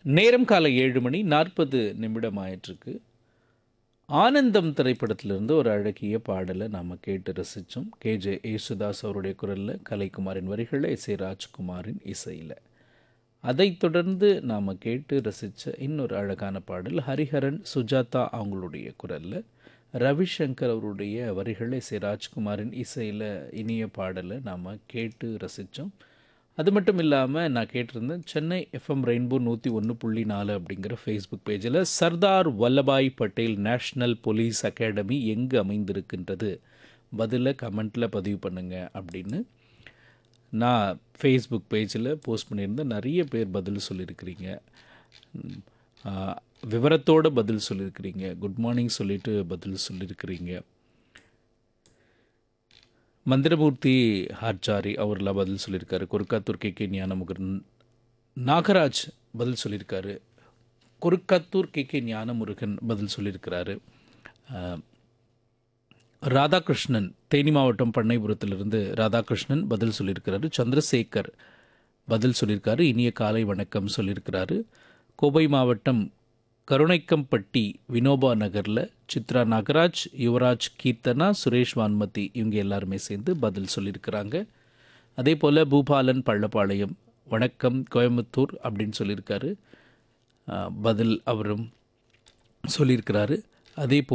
நேரம் காலை ஏழு மணி நாற்பது நிமிடம் ஆயிட்டிருக்கு ஆனந்தம் திரைப்படத்திலிருந்து ஒரு அழகிய பாடலை நாம் கேட்டு ரசித்தோம் கேஜே யேசுதாஸ் அவருடைய குரலில் கலைக்குமாரின் வரிகளை எஸ் ஏ ராஜ்குமாரின் இசையில் அதைத் தொடர்ந்து நாம் கேட்டு ரசித்த இன்னொரு அழகான பாடல் ஹரிஹரன் சுஜாதா அவங்களுடைய குரலில் ரவிசங்கர் அவருடைய வரிகளை எஸ் ஏ ராஜ்குமாரின் இசையில் இனிய பாடலை நாம் கேட்டு ரசித்தோம் அது மட்டும் இல்லாமல் நான் கேட்டிருந்தேன் சென்னை எஃப்எம் ரெயின்போ நூற்றி ஒன்று புள்ளி நாலு அப்படிங்கிற ஃபேஸ்புக் பேஜில் Sardar Vallabhbhai Patel national police academy எங்கு அமைந்திருக்கின்றது பதிலை கமெண்ட்டில் பதிவு பண்ணுங்க அப்படின்னு நான் ஃபேஸ்புக் பேஜில் போஸ்ட் பண்ணியிருந்தேன் நிறைய பேர் பதில் சொல்லியிருக்கிறீங்க ம், ஆ, விவரத்தோட பதில் சொல்லியிருக்கிறீங்க குட் மார்னிங் சொல்லிட்டு பதில் சொல்லியிருக்கிறீங்க மந்திரமூர்த்தி ஹார்ஜாரி அவர்லாம் பதில் சொல்லியிருக்காரு கொருக்காத்தூர் கே கே ஞானமுருகன் நாகராஜ் பதில் சொல்லியிருக்காரு கொருக்காத்தூர் கே கே ஞானமுருகன் பதில் சொல்லியிருக்கிறாரு ஆஹ், ராதாகிருஷ்ணன் தேனி மாவட்டம் பண்ணைபுரத்திலிருந்து ராதாகிருஷ்ணன் பதில் சொல்லியிருக்கிறாரு சந்திரசேகர் பதில் சொல்லியிருக்காரு இனிய காலை வணக்கம் சொல்லியிருக்கிறாரு கோவை மாவட்டம் கருணைக்கம்பட்டி வினோபா நகரில் சித்ரா நாகராஜ் யுவராஜ் கீர்த்தனா சுரேஷ் வான்மதி இவங்க எல்லாருமே சேர்ந்து பதில் சொல்லியிருக்கிறாங்க அதே போல் பூபாலன் பள்ளப்பாளையம் வணக்கம் கோயம்புத்தூர் அப்படின்னு சொல்லியிருக்காரு ஆஹ், பதில் அவரும் சொல்லியிருக்கிறாரு அதே போல்